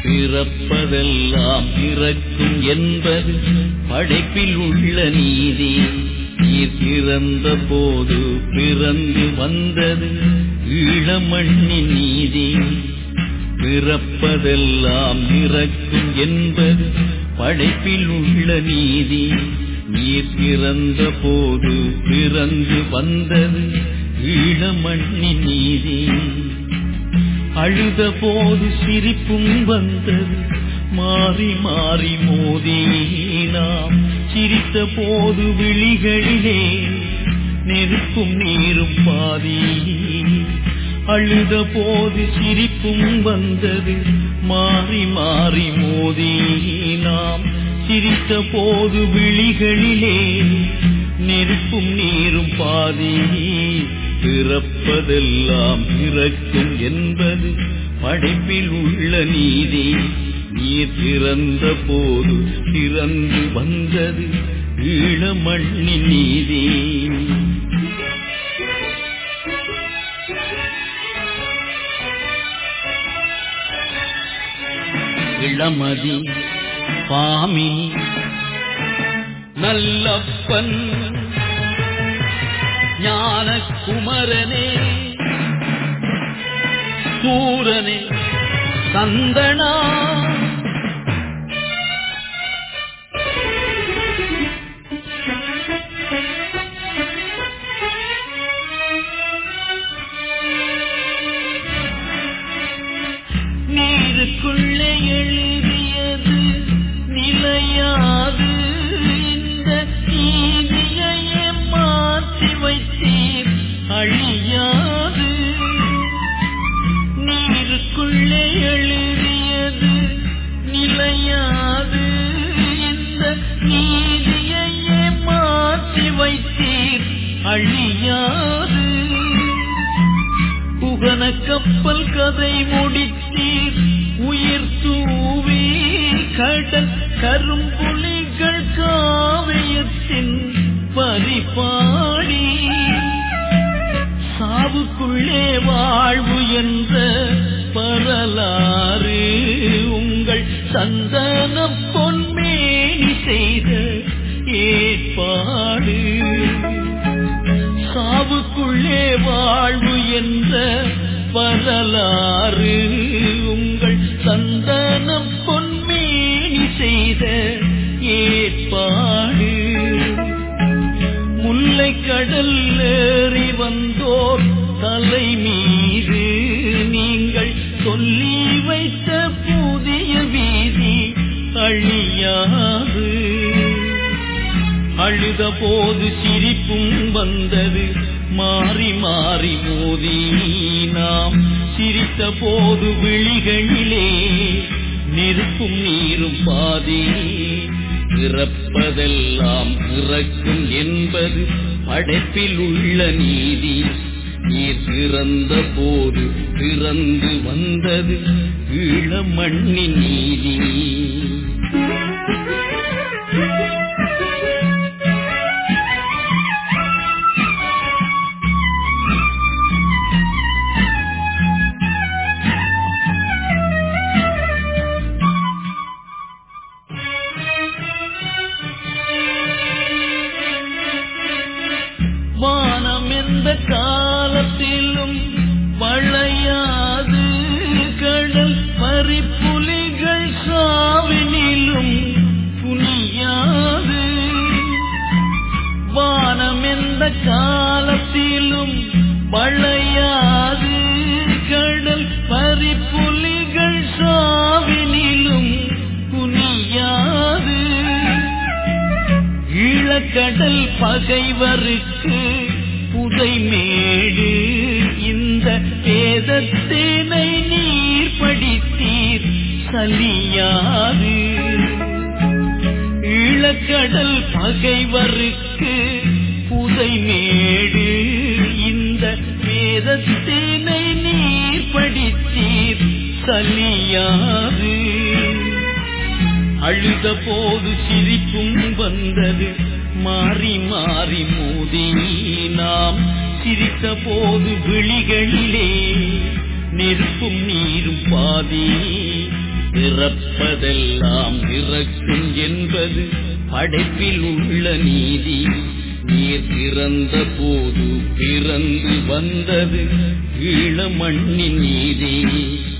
பிறப்பதெல்லாம் இறக்கும் என்பது படைப்பில் உள்ள நீதி நீர் பிறந்த போது பிறந்து வந்தது ஈழமண்ணின் நீதி பிறப்பதெல்லாம் இறக்கும் என்பது படைப்பில் உள்ள நீதி நீர் பிறந்த போது பிறந்து வந்தது ஈழமண்ணின் நீதி அழுத போது சிரிப்பும் வந்தது மாறி மாறி மோதி நாம் சிரித்த போது விழிகளிலே நெருப்பும் நீரும் பாதி அழுத போது சிரிப்பும் வந்தது மாறி மாறி மோதி நாம் சிரித்த போது விழிகளிலே நெருப்பும் நீரும் பாதி பிறப்பதெல்லாம் இறக்கும் என்பது படைப்பில் உள்ள நீதி நீர் பிறந்த போது பிறந்து வந்தது ஈழமண்ணின் நீதி இளமதி பாமி நல்லப்பன் ஞான குமரனே சூரனே சந்தனா நீருக்குள்ளே எழுதியது நிலையாது இந்த நீதியையே மாற்றி வைத்தீர் அழியாது நீருக்குள்ளே எழுதியது நிலையாது இந்த நீதியையே மாற்றி வைத்தீர் அழியாது புகன கப்பல் கதை முடித்தீர் உயிர் தூவி கடல் கரும்புலிகள் காவியத்தின் பரிபாடி சாவுக்குள்ளே வாழ்வு என்ற பரலாறு உங்கள் சந்தன பொன்மேனி செய்த ஏற்பாடு சாவுக்குள்ளே வாழ்வு என்ற வரலாறு உங்கள் சந்தன பொன்மேனி செய்த ஏற்பாடு முல்லை கடல் ஏறி வந்தோர் தலை மீது நீங்கள் சொல்லி வைத்த புதிய வீதி அழியாது அழுத போது சிரிப்பும் வந்தது மாறி மாறி மோதி நாம் சிரித்த போது விழிகளிலே நெருப்பும் நீரும் பாதி பிறப்பதெல்லாம் இறக்கும் என்பது படைப்பில் உள்ள நீதி நீர் பிறந்த போது பிறந்து வந்தது ஈழமண்ணின் நீதி வானம் எந்த காலத்திலும் வளையாது கடல் பறிப்புலிகள் சாவினிலும் புனியாது வானம் எந்த காலத்திலும் வளையாது கடல் பறிப்புலிகள் சாவினிலும் புனியாது ஈழக்கடல் பகைவருக்கு புதைமேடு இந்த வேதத்தினை நீர் படித்தீர் சலியாது ஈழக்கடல் பகைவருக்கு புதைமேடு இந்த வேதத்தினை நீர் படித்தீர் சலியாது அழுத போது சிரிப்பும் வந்தது மாறி மாறி மோதி நாம் சிரித்த போது விழிகளிலே நெருப்பும் நீரும் பாதி பிற பிறப்பதெல்லாம் இறக்கும் என்பது படைப்பில் உள்ள நீதி நீர் பிறந்த போது பிறந்து வந்தது ஈழ மண்ணின் நீதி